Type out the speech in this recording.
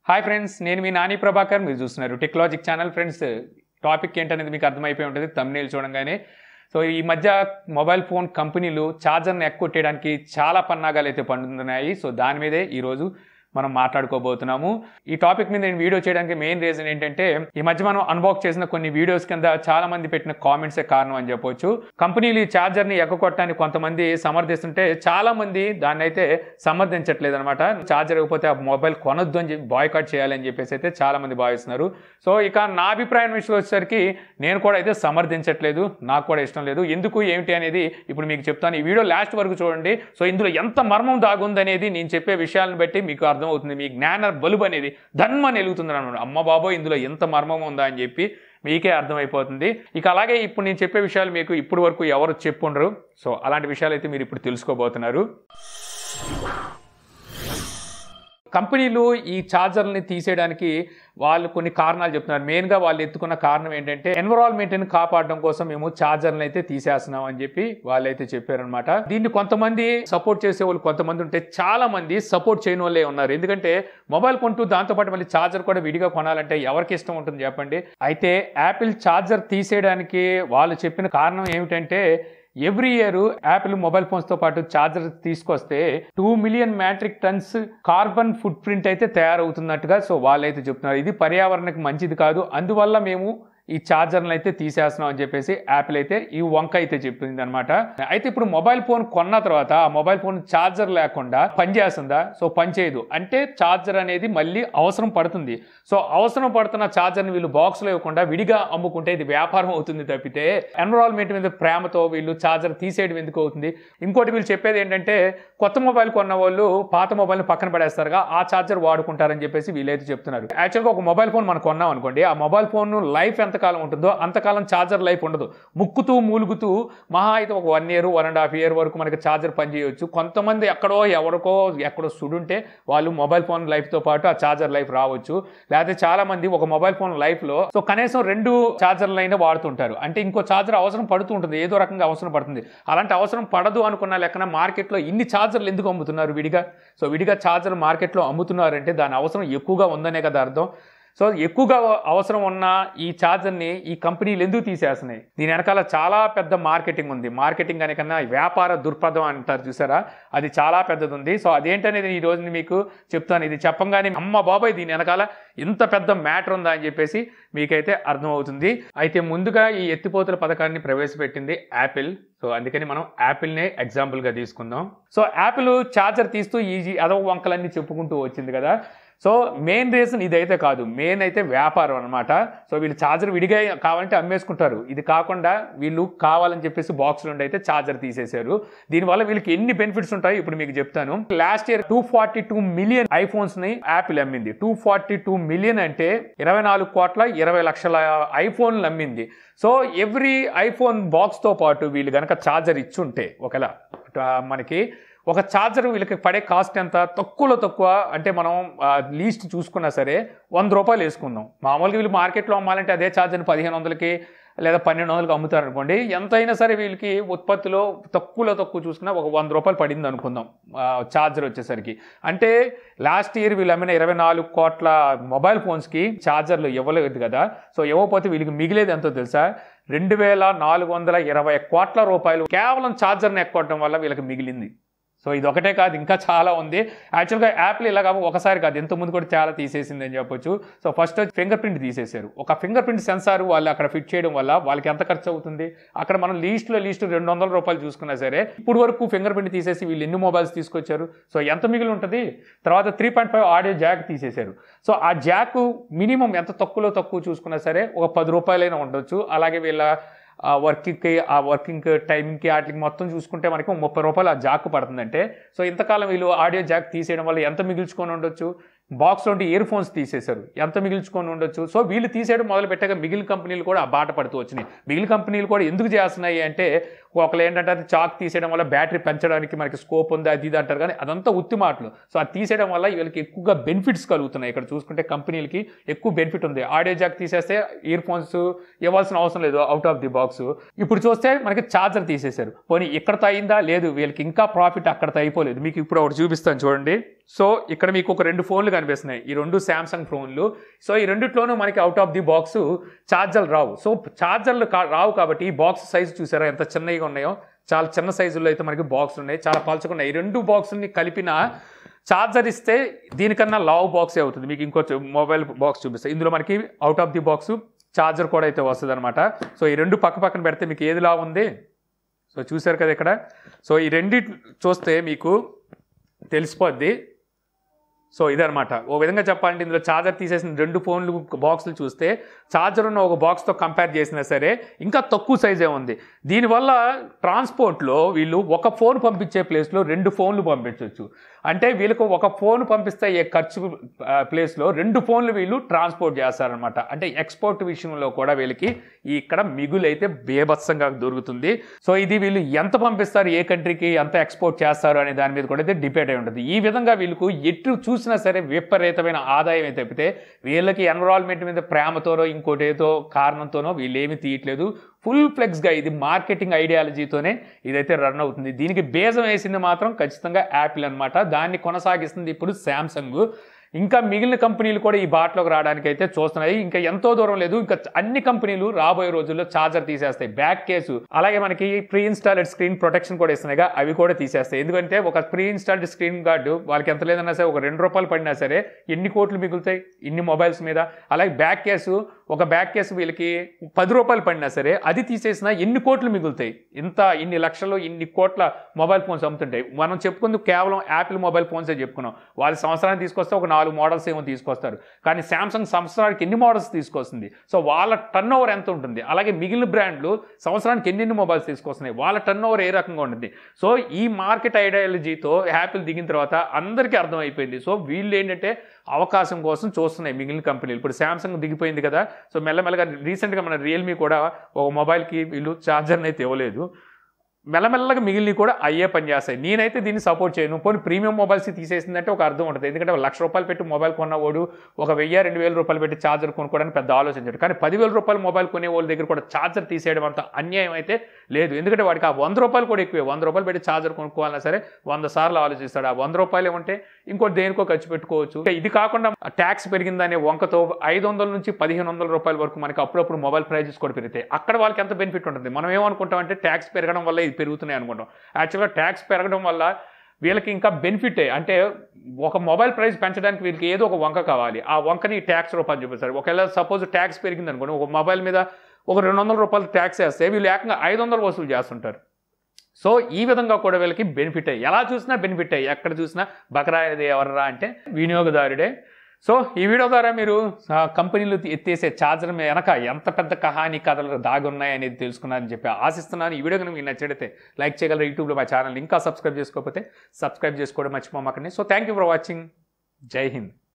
hi friends నేను మీ నాని ప్రభాకర్ మీరు చూస్తున్నారు టెక్నాలజిక్ ఛానల్ ఫ్రెండ్స్ టాపిక్ ఏంటనేది మీకు అర్థమైపోయి ఉంటుంది తమ్నేల్ చూడంగానే సో ఈ మధ్య మొబైల్ ఫోన్ కంపెనీలు ఛార్జర్ని ఎక్కొట్టేయడానికి చాలా పన్నాగాలు అయితే పండుతున్నాయి సో దాని మీదే ఈరోజు మనం మాట్లాడుకోబోతున్నాము ఈ టాపిక్ మీద నేను వీడియో చేయడానికి మెయిన్ రీజన్ ఏంటంటే ఈ మధ్య మనం అన్బాక్స్ చేసిన కొన్ని వీడియోస్ కింద చాలా మంది పెట్టిన కామెంట్సే కారణం అని చెప్పొచ్చు కంపెనీలు ఈ ఛార్జర్ని ఎక్కకొట్టడానికి కొంతమంది సమర్థిస్తుంటే చాలా మంది దాన్ని అయితే సమర్థించట్లేదు అనమాట ఛార్జర్ ఇవ్వకపోతే ఆ మొబైల్ కొనొద్దు అని చెప్పి బాయ్కాట్ చేయాలని చెప్పేసి అయితే చాలా మంది భావిస్తున్నారు సో ఇక నా అభిప్రాయం విషయం వచ్చేసరికి నేను కూడా అయితే సమర్థించట్లేదు నాకు కూడా ఇష్టం లేదు ఎందుకు ఏమిటి అనేది ఇప్పుడు మీకు చెప్తాను ఈ వీడియో లాస్ట్ వరకు చూడండి సో ఇందులో ఎంత మర్మం దాగుందనేది నేను చెప్పే విషయాలను బట్టి మీకు అర్థమవుతుంది మీ జ్ఞాన బలుబు అనేది ధన్మ నెలుగుతుంది అనమాట అమ్మ బాబో ఇందులో ఎంత మర్మం ఉందా అని చెప్పి మీకే అర్థమైపోతుంది ఇక అలాగే ఇప్పుడు నేను చెప్పే విషయాలు మీకు ఇప్పుడు వరకు ఎవరు చెప్పుండరు సో అలాంటి విషయాలు అయితే మీరు ఇప్పుడు తెలుసుకోబోతున్నారు కంపెనీలు ఈ ఛార్జర్ని తీసేయడానికి వాళ్ళు కొన్ని కారణాలు చెప్తున్నారు మెయిన్గా వాళ్ళు ఎత్తుకున్న కారణం ఏంటంటే ఎన్విరాన్మెంట్ని కాపాడడం కోసం మేము ఛార్జర్ని అయితే తీసేస్తున్నాం అని చెప్పి వాళ్ళైతే చెప్పారనమాట దీన్ని కొంతమంది సపోర్ట్ చేసే వాళ్ళు కొంతమంది ఉంటే చాలా మంది సపోర్ట్ చేయని వాళ్ళే ఉన్నారు ఎందుకంటే మొబైల్ కొంటూ దాంతోపాటు మళ్ళీ ఛార్జర్ కూడా విడిగా కొనాలంటే ఎవరికి ఇష్టం ఉంటుంది చెప్పండి అయితే యాపిల్ ఛార్జర్ తీసేయడానికి వాళ్ళు చెప్పిన కారణం ఏమిటంటే ఎవ్రీ ఇయర్ యాపిల్ మొబైల్ ఫోన్స్తో పాటు ఛార్జర్ తీసుకొస్తే two million metric tons carbon footprint అయితే తయారవుతున్నట్టుగా సో వాళ్ళైతే చెప్తున్నారు ఇది పర్యావరణకు మంచిది కాదు అందువల్ల మేము ఈ ఛార్జర్ని అయితే తీసేస్తున్నాం అని చెప్పేసి యాపిల్ అయితే ఈ వంక అయితే చెప్పింది అనమాట అయితే ఇప్పుడు మొబైల్ ఫోన్ కొన్న తర్వాత ఆ మొబైల్ ఫోన్ ఛార్జర్ లేకుండా పనిచేస్తుందా సో పనిచేయదు అంటే ఛార్జర్ అనేది మళ్ళీ అవసరం పడుతుంది సో అవసరం పడుతున్న ఛార్జర్ని వీళ్ళు బాక్స్లో ఇవ్వకుండా విడిగా అమ్ముకుంటే ఇది వ్యాపారం అవుతుంది తప్పితే ఎన్విరాన్మెంట్ మీద ప్రేమతో వీళ్ళు ఛార్జర్ తీసేయడం ఎందుకు అవుతుంది ఇంకోటి వీళ్ళు చెప్పేది ఏంటంటే కొత్త మొబైల్ కొన్న వాళ్ళు పాత మొబైల్ని పక్కన పడేస్తారుగా ఆ ఛార్జర్ వాడుకుంటారని చెప్పేసి వీళ్ళైతే చెప్తున్నారు యాక్చువల్గా ఒక మొబైల్ ఫోన్ మనం కొన్నాం అనుకోండి ఆ మొబైల్ ఫోన్ లైఫ్ ఎంతకాలం ఉంటుందో అంతకాలం ఛార్జర్ లైఫ్ ఉండదు ముక్కుతూ మూలుగుతూ మహా అయితే ఒక one year one and half year వరకు మనకి ఛార్జర్ పనిచేయవచ్చు కొంతమంది ఎక్కడో ఎవరికో ఎక్కడో సుడుంటే వాళ్ళు మొబైల్ ఫోన్ లైఫ్తో పాటు ఆ ఛార్జర్ లైఫ్ రావచ్చు లేకపోతే చాలా మంది ఒక మొబైల్ ఫోన్ లైఫ్లో సో కనీసం రెండు ఛార్జర్లు అయినా వాడుతుంటారు అంటే ఇంకో ఛార్జర్ అవసరం పడుతూ ఉంటుంది ఏదో రకంగా అవసరం పడుతుంది అలాంటి అవసరం పడదు అనుకున్న లెక్కన మార్కెట్లో ఇన్ని ఛార్జర్లు ఎందుకు అమ్ముతున్నారు విడిగా సో విడిగా ఛార్జర్ మార్కెట్లో అమ్ముతున్నారంటే దాని అవసరం ఎక్కువగా ఉందనే కదా అర్థం సో ఎక్కువగా అవసరం ఉన్న ఈ ఛార్జర్ని ఈ కంపెనీలు ఎందుకు తీసేస్తున్నాయి దీని వెనకాల చాలా పెద్ద మార్కెటింగ్ ఉంది మార్కెటింగ్ అనే కన్నా వ్యాపార దృక్పథం అంటారు చూసారా అది చాలా పెద్దది ఉంది సో అదేంటనేది ఈ రోజు మీకు చెప్తాను ఇది చెప్పంగానే అమ్మ బాబాయ్ దీని వెనకాల ఇంత పెద్ద మ్యాటర్ ఉందా అని చెప్పేసి మీకైతే అర్థమవుతుంది అయితే ముందుగా ఈ ఎత్తిపోతుల పథకాన్ని ప్రవేశపెట్టింది యాపిల్ సో అందుకని మనం యాపిల్నే ఎగ్జాంపుల్గా తీసుకుందాం సో యాపిల్ ఛార్జర్ తీస్తూ ఈ అదవ వంకలన్నీ చెప్పుకుంటూ వచ్చింది కదా సో మెయిన్ రీజన్ ఇదైతే కాదు మెయిన్ అయితే వ్యాపారం అనమాట సో వీళ్ళు ఛార్జర్ విడిగా కావాలంటే అమ్మేసుకుంటారు ఇది కాకుండా వీళ్ళు కావాలని చెప్పేసి బాక్స్ నుండి అయితే ఛార్జర్ తీసేశారు దీనివల్ల వీళ్ళకి ఎన్ని బెనిఫిట్స్ ఉంటాయి ఇప్పుడు మీకు చెప్తాను last year two forty two million iPhones ని యాపిల్ అమ్మింది టూ ఫార్టీ టూ మిలియన్ అంటే ఇరవై నాలుగు కోట్ల ఇరవై లక్షల ఐఫోన్లు అమ్మింది సో ఎవ్రీ ఐఫోన్ బాక్స్తో పాటు వీళ్ళు కనుక ఛార్జర్ ఇచ్చుంటే ఒకవేళ మనకి ఒక ఛార్జర్ వీళ్ళకి పడే కాస్ట్ ఎంత తక్కువలో తక్కువ అంటే మనం లీస్ట్ చూసుకున్నా సరే వంద రూపాయలు వేసుకుందాం మామూలుగా వీళ్ళు మార్కెట్లో అమ్మాలంటే అదే ఛార్జర్ని పదిహేను వందలకి లేదా పన్నెండు వందలకి అమ్ముతారు అనుకోండి ఎంతైనా సరే వీళ్ళకి ఉత్పత్తిలో తక్కువలో తక్కువ చూసుకున్నా ఒక వంద రూపాయలు పడింది అనుకుందాం ఛార్జర్ వచ్చేసరికి అంటే లాస్ట్ ఇయర్ వీళ్ళు అమ్మిన ఇరవై నాలుగు కోట్ల మొబైల్ ఫోన్స్కి ఛార్జర్లు ఇవ్వలేదు కదా సో ఇవ్వకపోతే వీళ్ళకి మిగిలేది ఎంతో తెలుసా రెండు వేల నాలుగు వందల ఇరవై కోట్ల రూపాయలు కేవలం ఛార్జర్ని ఎక్కొట్టడం వల్ల వీళ్ళకి మిగిలింది సో ఇది ఒకటే కాదు ఇంకా చాలా ఉంది యాక్చువల్గా యాప్లు ఇలా కాదు ఒకసారి కాదు ఎంతమంది కూడా చాలా తీసేసింది అని చెప్పొచ్చు సో ఫస్ట్ ఫింగర్ ప్రింట్ తీసేశారు ఒక ఫింగర్ ప్రింట్ సెన్సార్ వాళ్ళు అక్కడ ఫిట్ చేయడం వల్ల వాళ్ళకి ఎంత ఖర్చు అవుతుంది అక్కడ మనం లీస్ట్లో లీస్ట్ రెండు వందల రూపాయలు చూసుకున్నా సరే ఇప్పుడు వరకు ఫింగర్ ప్రింట్ తీసేసి వీళ్ళు ఎన్ని మొబైల్స్ తీసుకొచ్చారు సో ఎంత మిగిలి ఉంటుంది తర్వాత three point five audio jack తీసేశారు సో ఆ జాక్ మినిమం ఎంత తక్కువలో తక్కువ చూసుకున్నా సరే ఒక పది రూపాయలైనా ఉండొచ్చు అలాగే వీళ్ళ ఆ వర్కింగ్కి ఆ వర్కింగ్ టైమింగ్కి వాటికి మొత్తం చూసుకుంటే మనకి ముప్పై రూపాయలు ఆ జాక్ పడుతుందంటే సో ఇంతకాలం వీళ్ళు ఆడియో జాక్ తీసేయడం వల్ల ఎంత మిగిల్చుకొని ఉండొచ్చు బాక్స్ నుండి ఇయర్ ఫోన్స్ తీసేశారు ఎంత మిగిల్చుకొని ఉండొచ్చు సో వీళ్ళు తీసేయడం మొదలు పెట్టాక మిగిలిన కంపెనీలు కూడా ఆ బాట పడుతూ వచ్చినాయి మిగిలిన కంపెనీలు కూడా ఎందుకు చేస్తున్నాయి అంటే ఒకళ్ళు ఏంటంటే అది చాక్ తీసేయడం వల్ల బ్యాటరీ పెంచడానికి మనకి స్కోప్ ఉంది అది ఇది అంటారు కానీ అదంతా ఉత్తి మాటలు సో అది తీసేయడం వల్ల వీళ్ళకి ఎక్కువగా బెనిఫిట్స్ కలుగుతున్నాయి ఇక్కడ చూసుకుంటే కంపెనీలకి ఎక్కువ బెనిఫిట్ ఉంది ఆడియో జాక్ తీసేస్తే ఇయర్ ఫోన్స్ ఇవ్వాల్సిన అవసరం లేదు అవుట్ ఆఫ్ ది బాక్స్ ఇప్పుడు చూస్తే మనకి ఛార్జర్ తీసేశారు పోనీ ఇక్కడతో అయిందా లేదు వీళ్ళకి ఇంకా ప్రాఫిట్ అక్కడతో అయిపోలేదు మీకు ఇప్పుడు ఒకటి చూపిస్తాను చూడండి సో ఇక్కడ మీకు ఒక రెండు ఫోన్లు కనిపిస్తున్నాయి ఈ రెండు శాంసంగ్ ఫోన్లు సో ఈ రెండిట్లోనూ మనకి అవుట్ ఆఫ్ ది బాక్స్ ఛార్జర్లు రావు సో ఛార్జర్లు కా- రావు కాబట్టి ఈ బాక్స్ సైజు చూసారా ఎంత చిన్నగా ఉన్నాయో చాలా చిన్న సైజుల్లో అయితే మనకి బాక్స్ ఉన్నాయి చాలా పలుచుకున్నాయి ఈ రెండు బాక్సుల్ని కలిపిన ఛార్జర్ ఇస్తే దీనికన్నా లావ్ బాక్సే అవుతుంది మీకు ఇంకో మొబైల్ బాక్స్ చూపిస్తాయి ఇందులో మనకి out of the box charger కూడా అయితే వస్తుంది అనమాట సో ఈ రెండు పక్క పక్కన పెడితే మీకు ఏది లావ్ ఉంది సో చూశారు కదా ఇక్కడ సో ఈ రెండి చూస్తే మీకు తెలిసిపోద్ది సో ఇదనమాట ఓ విధంగా చెప్పాలంటే ఇందులో ఛార్జర్ తీసేసిన రెండు ఫోన్లు బాక్సులు చూస్తే ఛార్జర్ ఉన్న ఒక బాక్స్తో కంపేర్ చేసినా సరే ఇంకా తక్కువ సైజే ఉంది దీనివల్ల ట్రాన్స్పోర్ట్లో వీళ్ళు ఒక ఫోన్ పంపించే ప్లేస్లో రెండు ఫోన్లు పంపించవచ్చు అంటే వీళ్ళకు ఒక ఫోన్ పంపిస్తే ఏ ఖర్చు ఆ, ప్లేస్లో రెండు ఫోన్లు వీళ్ళు ట్రాన్స్పోర్ట్ చేస్తారనమాట అంటే ఎక్స్పోర్ట్ విషయంలో కూడా వీళ్ళకి ఈ ఇక్కడ మిగులు అయితే బేభత్సంగా దొరుకుతుంది సో ఇది వీళ్ళు ఎంత పంపిస్తారు ఏ కంట్రీకి ఎంత ఎక్స్పోర్ట్ చేస్తారు అనే దాని మీద కూడా అయితే డిపెండ్ అయి ఉంటుంది ఈ విధంగా వీళ్ళకు ఎటు చూసినా సరే విపరీతమైన ఆదాయం అయితే తప్పితే వీళ్ళకి ఎన్విరాన్మెంట్ మీద ప్రేమతోనో ఇంకోటి ఏదో కారణంతోనో వీళ్ళు ఏమీ తీయట్లేదు ఫుల్ ఫ్లెక్స్గా ఇది మార్కెటింగ్ ఐడియాలజీతోనే ఇదైతే రన్ అవుతుంది దీనికి బేజం వేసింది మాత్రం ఖచ్చితంగా యాపిల్ అన్నమాట దాన్ని కొనసాగిస్తుంది ఇప్పుడు శాంసంగ్ ఇంకా మిగిలిన కంపెనీలు కూడా ఈ బాటలోకి రావడానికి అయితే చూస్తున్నాయి ఇంకా ఎంతో దూరం లేదు ఇంకా అన్ని కంపెనీలు రాబోయే రోజుల్లో ఛార్జర్ తీసేస్తాయి బ్యాక్ కేసు అలాగే మనకి ప్రీ ఇన్స్టాల్డ్ స్క్రీన్ ప్రొటెక్షన్ కూడా ఇస్తున్నాయిగా అవి కూడా తీసేస్తాయి ఎందుకంటే ఒక ప్రీ ఇన్స్టాల్డ్ స్క్రీన్ గార్డు వాళ్ళకి ఎంత లేదన్నా సరే ఒక రెండు రూపాయలు పడినా సరే ఎన్ని కోట్లు మిగులుతాయి ఇన్ని మొబైల్స్ మీద అలాగే బ్యాక్ కేసు ఒక బ్యాక్ కేసు వీళ్ళకి పది రూపాయలు పడినా సరే అది తీసేసినా ఎన్ని కోట్లు మిగులుతాయి ఇంత ఇన్ని లక్షలు ఇన్ని కోట్ల మొబైల్ ఫోన్స్ అమ్ముతుంటాయి మనం చెప్పుకుంది కేవలం యాపిల్ మొబైల్ ఫోన్సే చెప్పుకున్నాం వాళ్ళు సంవత్సరానికి తీసుకొస్తే ఒక నాలుగు మోడల్స్ ఏమో తీసుకొస్తారు కానీ శాంసంగ్ సంవత్సరానికి ఎన్ని మోడల్స్ తీసుకొస్తుంది సో వాళ్ళ టర్న్ ఓవర్ ఎంత ఉంటుంది అలాగే మిగిలిన బ్రాండ్లు సంవత్సరానికి ఎన్ని మొబైల్స్ తీసుకొస్తున్నాయి వాళ్ళ టర్న్ ఓవర్ ఏ రకంగా ఉంటుంది సో ఈ మార్కెట్ ఐడియాలజీతో యాపిల్ దిగిన తర్వాత అందరికీ అర్థమైపోయింది సో వీళ్ళు ఏంటంటే అవకాశం కోసం చూస్తున్నాయి మిగిలిన కంపెనీలు ఇప్పుడు శాంసంగ్ దిగిపోయింది కదా సో మెల్లమెల్లగా రీసెంట్గా మన రియల్మీ కూడా ఒక మొబైల్కి వీళ్ళు ఛార్జర్ని అయితే ఇవ్వలేదు మెల్లమెల్లగా మిగిలిన కూడా అయ్యే పని చేస్తాయి నేనైతే దీన్ని సపోర్ట్ చేయను పోనీ ప్రీమియం మొబైల్స్ తీసేసిందంటే ఒక అర్థం ఉంటుంది ఎందుకంటే ఒక లక్ష రూపాయలు పెట్టి మొబైల్ కొన్నవాడు ఒక వెయ్యి రెండు వేల రూపాయలు పెట్టి ఛార్జర్ కొనుక్కోవడానికి పెద్ద ఆలోచించాడు కానీ పదివేల రూపాయల మొబైల్ కొనే వాళ్ళ దగ్గర కూడా ఛార్జర్ తీసేయడం అంత అన్యాయం అయితే లేదు ఎందుకంటే వాడికి ఆ వంద రూపాయలు కూడా ఎక్కువే వంద రూపాయలు పెట్టి ఛార్జర్ కొనుక్కోవాలన్నా సరే వంద సార్లు ఆలోచిస్తాడు ఆ వంద రూపాయలు ఏమంటే ఇంకోటి దేనికో ఖర్చు పెట్టుకోవచ్చు ఇంకా ఇది కాకుండా ట్యాక్స్ పెరిగిందనే వంకతో ఐదు వందల నుంచి పదిహేను వందల రూపాయల వరకు మనకి అప్పుడప్పుడు మొబైల్ ప్రైజెస్ కూడా పెరుగుతాయి అక్కడ వాళ్ళకి ఎంత బెనిఫిట్ ఉంటుంది మనం ఏమనుకుంటాం అంటే ట్యాక్స్ పెరగడం వల్ల ఇది పెరుగుతున్నాయి అనుకుంటాం యాక్చువల్గా ట్యాక్స్ పెరగడం వల్ల వీళ్ళకి ఇంకా బెనిఫిటే అంటే ఒక మొబైల్ ప్రైస్ పెంచడానికి వీళ్ళకి ఏదో ఒక వంక కావాలి ఆ వంకని ట్యాక్స్ రూపాయలు చూపిస్తారు ఒకవేళ సపోజ్ ట్యాక్స్ పెరిగింది అనుకోండి ఒక మొబైల్ మీద ఒక రెండు వందల రూపాయలు ట్యాక్స్ వేస్తే వీళ్ళు ఏకంగా ఐదు వందలు వసూలు చేస్తుంటారు సో ఈ విధంగా కూడా వీళ్ళకి బెనిఫిట్ ఎలా చూసినా బెనిఫిట్ ఎక్కడ చూసినా బకరాయది ఎవర్రా అంటే వినియోగదారుడే సో ఈ వీడియో ద్వారా మీరు ఆ, కంపెనీలు ఎత్తేసే ఛార్జర్ వెనక ఎంత పెద్ద కహాని కథలు దాగి ఉన్నాయనేది తెలుసుకున్నారని చెప్పి ఆశిస్తున్నాను ఈ వీడియో కనుక మీకు నచ్చితే లైక్ చేయగలరు యూట్యూబ్లో మా ఛానల్ ఇంకా సబ్స్క్రైబ్ చేసుకోకపోతే సబ్స్క్రైబ్ చేసుకోవడం మర్చిపోమాకండి so thank you for watching జై హింద్